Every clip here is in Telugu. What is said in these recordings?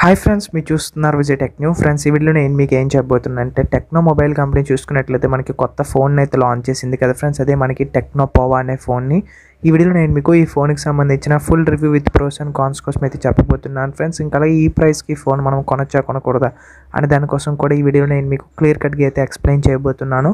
హాయ్ ఫ్రెండ్స్ మీరు చూస్తున్నారు విజయ్ టెక్ న్యూ ఫ్రెండ్స్ ఈ వీడియోలో నేను మీకు ఏం చెప్పబోతున్నా అంటే టెక్నో మొబైల్ కంపెనీ చూసుకున్నట్లయితే మనకి కొత్త ఫోన్ అయితే లాంచ్ చేసింది కదా ఫ్రెండ్స్ అదే మనకి టెక్నో పోవా అనే ఫోన్ని ఈ వీడియోలో నేను మీకు ఈ ఫోన్కి సంబంధించిన full review with pros and cons కోసం అయితే చెప్పబోతున్నాను ఫ్రెండ్స్ ఇంకా అలాగే ఈ ప్రైస్కి ఫోన్ మనం కొనొచ్చా కొనకూడదా అనే దానికోసం కూడా ఈ వీడియోలో నేను మీకు క్లియర్ కట్గా అయితే ఎక్స్ప్లెయిన్ చేయబోతున్నాను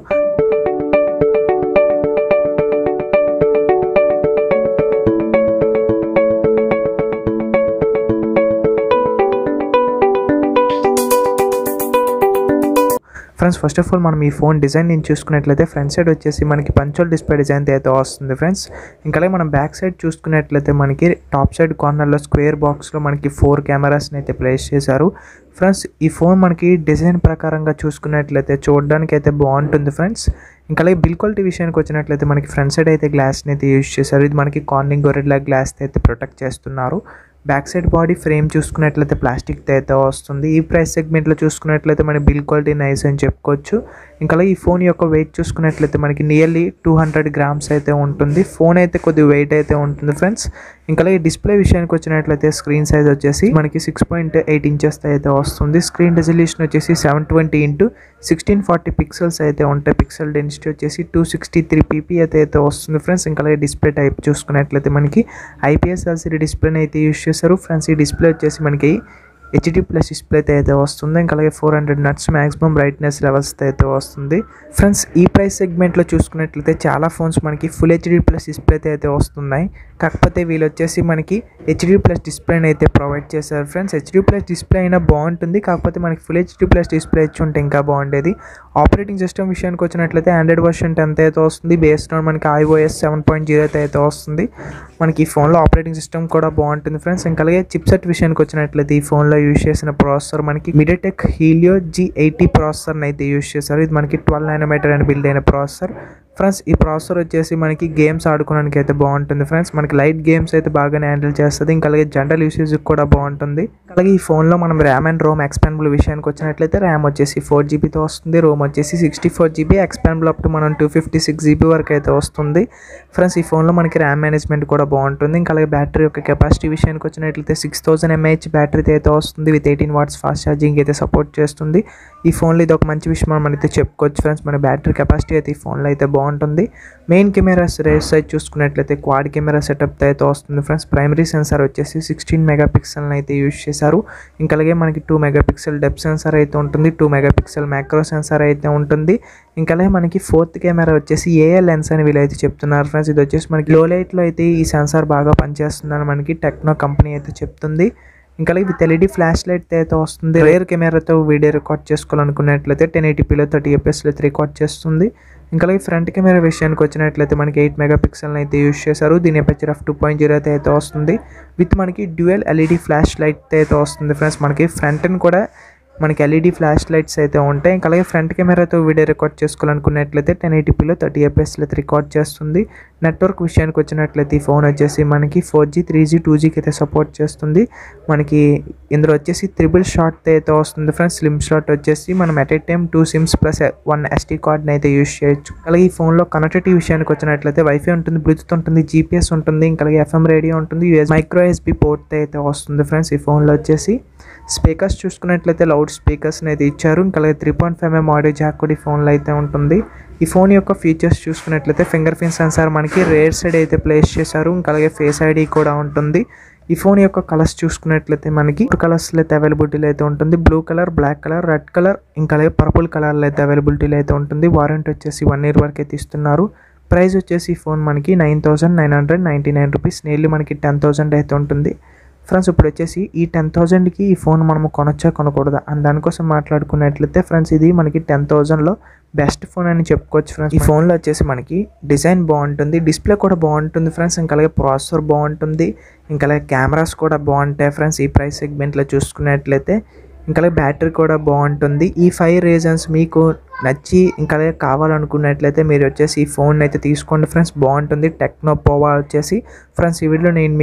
ఫ్రెండ్స్ ఫస్ట్ ఆఫ్ ఆల్ మనం ఈ ఫోన్ డిజైన్ నేను చూసుకున్నట్లయితే ఫ్రంట్ సైడ్ వచ్చేసి మనకి పంచోల్ డిస్ప్లే డిజైన్ అయితే వస్తుంది ఫ్రెండ్స్ ఇంకా అలాగే మనం బ్యాక్ సైడ్ చూసుకున్నట్లయితే మనకి టాప్ సైడ్ కార్నర్లో స్క్వేర్ బాక్స్లో మనకి ఫోర్ కెమెరాస్ని అయితే ప్లేస్ చేశారు ఫ్రెండ్స్ ఈ ఫోన్ మనకి డిజైన్ ప్రకారంగా చూసుకున్నట్లయితే చూడడానికి అయితే బాగుంటుంది ఫ్రెండ్స్ ఇంకా అలాగే బిల్ క్వాలిటీ విషయానికి వచ్చినట్లయితే మనకి ఫ్రంట్ సైడ్ అయితే గ్లాస్ని అయితే యూజ్ చేశారు ఇది మనకి కార్నింగ్ గొరెడ్లా గ్లాస్ అయితే ప్రొటెక్ట్ చేస్తున్నారు బ్యాక్ సైడ్ బాడీ ఫ్రేమ్ చూసుకున్నట్లయితే ప్లాస్టిక్ అయితే వస్తుంది ఈ ప్రైస్ సెగ్మెంట్లో చూసుకున్నట్లయితే మన బిల్ క్వాలిటీ నైస్ అని చెప్పుకోవచ్చు ఇంకా ఈ ఫోన్ యొక్క వెయిట్ చూసుకున్నట్లయితే మనకి నియర్లీ టూ హండ్రెడ్ గ్రామ్స్ అయితే ఉంటుంది ఫోన్ అయితే కొద్ది వెయిట్ అయితే ఉంటుంది ఫ్రెండ్స్ ఇంకా ఈ డిస్ప్లే విషయానికి వచ్చినట్లయితే స్క్రీన్ సైజ్ వచ్చేసి మనకి సిక్స్ పాయింట్ ఎయిట్ ఇంచెస్ అయితే వస్తుంది స్క్రీన్ రెజల్యూషన్ వచ్చేసి seven twenty into sixteen forty pixels అయితే ఉంటాయి పిక్సెల్ డెన్సిటీ వచ్చేసి టూ సిక్స్టీ త్రీ పీపీ అయితే అయితే వస్తుంది ఫ్రెండ్స్ ఇంకా అలాగే డిస్ప్లే టైప్ చూసుకున్నట్లయితే మనకి ఐపీఎస్ ఎల్సీడీ డిస్ప్లేని అయితే యూస్ చేశారు ఫ్రెండ్స్ ఈ డిస్ప్లే వచ్చేసి మనకి హెచ్డి ప్లస్ డిస్ప్లే అయితే వస్తుంది ఇంకా అలాగే four hundred nits maximum brightness levels అయితే వస్తుంది ఫ్రెండ్స్ ఈ ప్రైస్ సెగ్మెంట్లో చూసుకున్నట్లయితే చాలా ఫోన్స్ మనకి ఫుల్ హెచ్డి ప్లస్ డిస్ప్లే అయితే వస్తున్నాయి కాకపోతే వీళ్ళు వచ్చేసి మనకి హెచ్డి ప్లస్ డిస్ప్లేని అయితే ప్రొవైడ్ చేశారు ఫ్రెండ్స్ హెచ్డి ప్లస్ డిస్ప్లే అయినా బాగుంటుంది కాకపోతే మనకి ఫుల్ హెచ్డి ప్లస్ డిస్ప్లే ఇచ్చి ఉంటే ఇంకా బాగుండేది ఆపరేటింగ్ సిస్టమ్ విషయానికి వచ్చినట్లయితే ఆండ్రాయిడ్ వర్షన్ టెన్త్ అయితే వస్తుంది బేస్డ్ ఆన్ మనకి ఐఓఎస్ సెవెన్ పాయింట్ జీరో అయితే అయితే వస్తుంది మనకి ఈ ఫోన్లో ఆపరేటింగ్ సిస్టమ్ కూడా బాగుంటుంది ఫ్రెండ్స్ ఇంకా అలాగే చిప్సెట్ విషయానికి వచ్చినట్లయితే ఈ ఫోన్లో యూజ్ చేసిన ప్రాసెసర్ మనకి మిడిటెక్ హీలియో జీ ఎయిటీ ప్రాసెసర్ని అయితే యూజ్ చేశారు ఇది మనకి ట్వెల్వ్ నానోమీటర్ అని బిల్డ్ అయిన ప్రాసెసర్ ఫ్రెండ్స్ ఈ ప్రాసెసర్ వచ్చేసి మనకి గేమ్స్ ఆడుకోవడానికి అయితే బాగుంటుంది ఫ్రెండ్స్ మనకి లైట్ గేమ్స్ అయితే బాగానే హ్యాండిల్ చేస్తుంది ఇంకా అలాగే జనరల్ యూసేజ్ కూడా బాగుంటుంది అలాగే ఈ ఫోన్లో మనం ర్యామ్ అండ్ రోమ్ ఎక్స్పాండబుల్ విషయానికి వచ్చినట్లయితే ర్యామ్ వచ్చేసి ఫోర్ జీబీతో వస్తుంది రోమ్ వచ్చేసి sixty four GB expandable up to మనం టూ ఫిఫ్టీ సిక్స్ జీబీ వరకు అయితే వస్తుంది ఫ్రెండ్స్ ఈ ఫోన్లో మనకి ర్యామ్ మేనేజ్మెంట్ కూడా బాగుంటుంది ఇంకా అలాగే బ్యాటరీ యొక్క కెపాసిటీ విషయానికి వచ్చినట్లయితే సిక్స్ థౌసండ్ ఎంఏహెచ్ బ్యాటరీ అయితే వస్తుంది with eighteen watts fast charging అయితే సపోర్ట్ చేస్తుంది ఈ ఫోన్లో ఇది ఒక మంచి విషయం మనం అయితే చెప్పుకోవచ్చు ఫ్రెండ్స్ మన బ్యాటరీ కెపాసిటీ అయితే ఈ ఫోన్లో అయితే బాగుంటుంది మెయిన్ కెమెరాస్ రేస్ సైజ్ చూసుకున్నట్లయితే క్వాడ్ కెమెరా సెటప్ అయితే వస్తుంది ఫ్రెండ్స్ ప్రైమరీ సెన్సార్ వచ్చేసి సిక్స్టీన్ మెగా పిక్సెల్ని అయితే యూజ్ చేశారు ఇంకా అలాగే మనకి two mega pixel depth sensor అయితే ఉంటుంది two mega pixel macro sensor అయితే ఉంటుంది ఇంకా అలాగే మనకి ఫోర్త్ కెమెరా వచ్చేసి ఏఏ లెన్స్ అని వీళ్ళైతే చెప్తున్నారు ఫ్రెండ్స్ ఇది వచ్చేసి మనకి లో లైట్లో అయితే ఈ సెన్సార్ బాగా పనిచేస్తుందని మనకి టెక్నో కంపెనీ అయితే చెప్తుంది ఇంకా విత్ ఎల్ఈడి ఫ్లాష్ లైట్ అయితే వస్తుంది రేర్ కెమెరాతో వీడియో రికార్డ్ చేసుకోవాలనుకున్నట్లయితే టెన్ ఎయిటీపీలో థర్టీ ఎఫ్ఎస్లో అయితే రికార్డ్ చేస్తుంది ఇంకా అలాగే ఫ్రంట్ కెమెరా విషయానికి వచ్చినట్లయితే మనకి ఎయిట్ మెగా పిక్సెల్ని అయితే యూస్ చేశారు దీని aperture of two point zero అయితే అయితే వస్తుంది విత్ మనకి డ్యూయల్ ఎల్ఈడి ఫ్లాష్ లైట్ అయితే వస్తుంది ఫ్రెండ్స్ మనకి ఫ్రంట్ కూడా మనకి ఎల్ఈడి ఫ్లాష్ లైట్స్ అయితే ఉంటాయి ఇంకా అలాగే ఫ్రంట్ కెమెరాతో వీడియో రికార్డ్ చేసుకోవాలనుకున్నట్లయితే టెన్ ఎయిటీపీలో థర్టీ ఎఫ్ఎస్లో రికార్డ్ చేస్తుంది నెట్వర్క్ విషయానికి వచ్చినట్లయితే ఈ ఫోన్ వచ్చేసి మనకి four G three G two జీకి అయితే సపోర్ట్ చేస్తుంది మనకి ఇందులో వచ్చేసి త్రిబుల్ షాట్ అయితే వస్తుంది ఫ్రెండ్స్ స్లిమ్ షాట్ వచ్చేసి మనం at a time two SIMs plus one SD కార్డ్ని అయితే యూస్ చేయొచ్చు అలాగే ఈ ఫోన్లో కనెక్టివిటీ విషయానికి వచ్చినట్లయితే వైఫై ఉంటుంది బ్లూటూత్ ఉంటుంది జీపీఎస్ ఉంటుంది ఇంకా అలాగే ఎఫ్ఎం రేడియో ఉంటుంది యూఎస్ మైక్రో ఎస్బీ పోర్ట్ అయితే వస్తుంది ఫ్రెండ్స్ ఈ ఫోన్లో వచ్చేసి స్పీకర్స్ చూసుకున్నట్లయితే లౌడ్ స్పీకర్స్ని అయితే ఇచ్చారు ఇంకా అలాగే three point five mm audio jack కూడా ఈ ఫోన్లో అయితే ఉంటుంది ఈ ఫోన్ యొక్క ఫీచర్స్ చూసుకున్నట్లయితే ఫింగర్ ప్రింట్ సెన్సార్ మనకి రేర్ సైడ్ అయితే ప్లేస్ చేశారు ఇంకా అలాగే ఫేస్ ఐడి కూడా ఉంటుంది ఈ ఫోన్ యొక్క కలర్స్ చూసుకున్నట్లయితే మనకి కలర్స్లో అయితే అవైలబిలిటీలో అయితే ఉంటుంది blue colour black colour red colour ఇంకా అలాగే పర్పుల్ కలర్లో అయితే అవైలబిలిటీలో అయితే ఉంటుంది వారంటీ వచ్చేసి వన్ ఇయర్ వరకు అయితే ఇస్తున్నారు ప్రైస్ వచ్చేసి ఈ ఫోన్ మనకి nine thousand nine hundred ninety nine rupees nearly మనకి టెన్ థౌసండ్ అయితే ఉంటుంది ఫ్రెండ్స్ ఇప్పుడు వచ్చేసి ఈ టెన్ థౌజండ్కి ఈ ఫోన్ మనము కొనొచ్చా కొనకూడదా అని దానికోసం మాట్లాడుకున్నట్లయితే ఫ్రెండ్స్ ఇది మనకి టెన్ థౌజండ్లో బెస్ట్ ఫోన్ అని చెప్పుకోవచ్చు ఫ్రెండ్స్ ఈ ఫోన్లో వచ్చేసి మనకి డిజైన్ బాగుంటుంది డిస్ప్లే కూడా బాగుంటుంది ఫ్రెండ్స్ ఇంకా అలాగే ప్రాసెసర్ బాగుంటుంది ఇంకా అలాగే కెమెరాస్ కూడా బాగుంటాయి ఫ్రెండ్స్ ఈ ప్రైస్ సెగ్మెంట్లో చూసుకున్నట్లయితే ఇంకా అలాగే బ్యాటరీ కూడా బాగుంటుంది ఈ ఫైవ్ రీజన్స్ మీకు నచ్చి ఇంకా అలాగే కావాలనుకున్నట్లయితే మీరు వచ్చేసి ఈ ఫోన్ అయితే తీసుకోండి ఫ్రెండ్స్ బాగుంటుంది టెక్నో పోవా వచ్చేసి ఫ్రెండ్స్ ఈ వీడియోలో నేను మీకు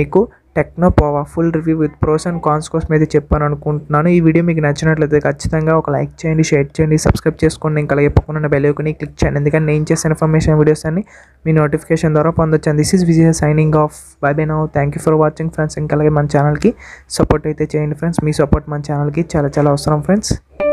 Tecno Pova full review with pros and cons కోసం అయితే చెప్పాను అనుకుంటున్నాను ఈ వీడియో మీకు నచ్చినట్లయితే ఖచ్చితంగా ఒక లైక్ చేయండి షేర్ చేయండి సబ్స్క్రైబ్ చేసుకోండి ఇంకా అలాగే పక్కన బెల్ ఐకాన్ని క్లిక్ చేయండి ఎందుకంటే నేను చేసే ఇన్ఫర్మేషన్ వీడియోస్ అన్ని మీ నోటిఫికేషన్ ద్వారా పొందొచ్చు and this is Vijay signing off bye bye now thank you for watching friends ఇంకా అలాగే మన ఛానల్కి సపోర్ట్ అయితే చేయండి ఫ్రెండ్స్ మీ సపోర్ట్ మన ఛానల్కి చాలా చాలా అవసరం ఫ్రెండ్స్